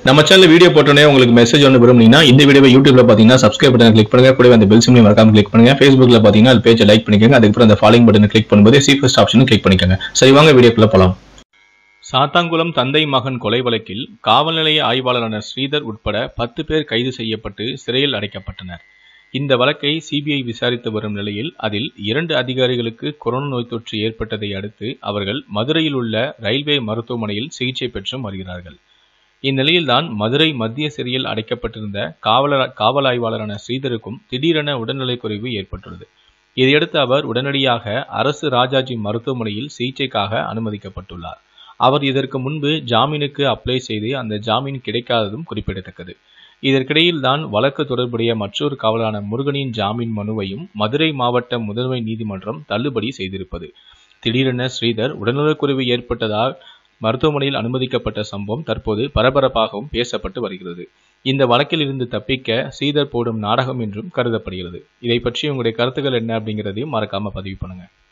நம்ம channel video போட்டோன்னே உங்களுக்கு மெசேஜ் ஒன்று விரும்புனீங்கன்னா இந்த வீடியோவை யூடியூப்ல பார்த்தீங்கன்னா சப்ஸ்கிரைப் பட்டன் கிளிக் பண்ணுங்க கூடவே அந்த பெல் சிம்லையும் மறக்காம கிளிக் பண்ணுங்க ஃபேஸ்புக்ல பார்த்தீங்கன்னா அது பேஜை லைக் பண்ணிக்கோங்க அதுக்கப்புறம் அந்த ஃபாலோயிங் பட்டனை கிளிக் பண்ணும்போது சி ஃபர்ஸ்ட் ஆப்ஷனும் கிளிக் பண்ணிக்கோங்க சரி வாங்க வீடியோக்குள்ள போலாம் சாத்தான்குளம் தந்தை மகன் கொலை வழக்கில் காவல் நிலைய ஆய்வாளரான ஸ்ரீதர் உட்பட பத்து பேர் கைது செய்யப்பட்டு சிறையில் அடைக்கப்பட்டனர் இந்த வழக்கை சிபிஐ விசாரித்து வரும் நிலையில் அதில் இரண்டு அதிகாரிகளுக்கு கொரோனா நோய் தொற்று ஏற்பட்டதை அடுத்து அவர்கள் மதுரையில் உள்ள ரயில்வே மருத்துவமனையில் சிகிச்சை பெற்றும் வருகிறார்கள் இந்நிலையில்தான் மதுரை மத்திய சிறையில் அடைக்கப்பட்டிருந்த காவலர் காவல் ஆய்வாளரான ஸ்ரீதருக்கும் திடீரென உடல்நலைக்குறைவு ஏற்பட்டுள்ளது இதையடுத்து அவர் உடனடியாக அரசு ராஜாஜி மருத்துவமனையில் சிகிச்சைக்காக அனுமதிக்கப்பட்டுள்ளார் அவர் இதற்கு முன்பு ஜாமீனுக்கு அப்ளை செய்து அந்த ஜாமீன் கிடைக்காததும் குறிப்பிடத்தக்கது இதற்கிடையில் தான் வழக்கு தொடர்புடைய மற்றொரு காவலான முருகனின் ஜாமீன் மனுவையும் மதுரை மாவட்ட முதன்மை நீதிமன்றம் தள்ளுபடி செய்திருப்பது திடீரென ஸ்ரீதர் உடல்நலக்குறைவு ஏற்பட்டதால் மருத்துவமனையில் அனுமதிக்கப்பட்ட சம்பவம் தற்போது பரபரப்பாகவும் பேசப்பட்டு வருகிறது இந்த வழக்கில் இருந்து தப்பிக்க ஸ்ரீதர் போடும் நாடகம் என்றும் கருதப்படுகிறது இதை பற்றி உங்களுடைய கருத்துக்கள் என்ன அப்படிங்கிறதையும் மறக்காம பதிவு பண்ணுங்க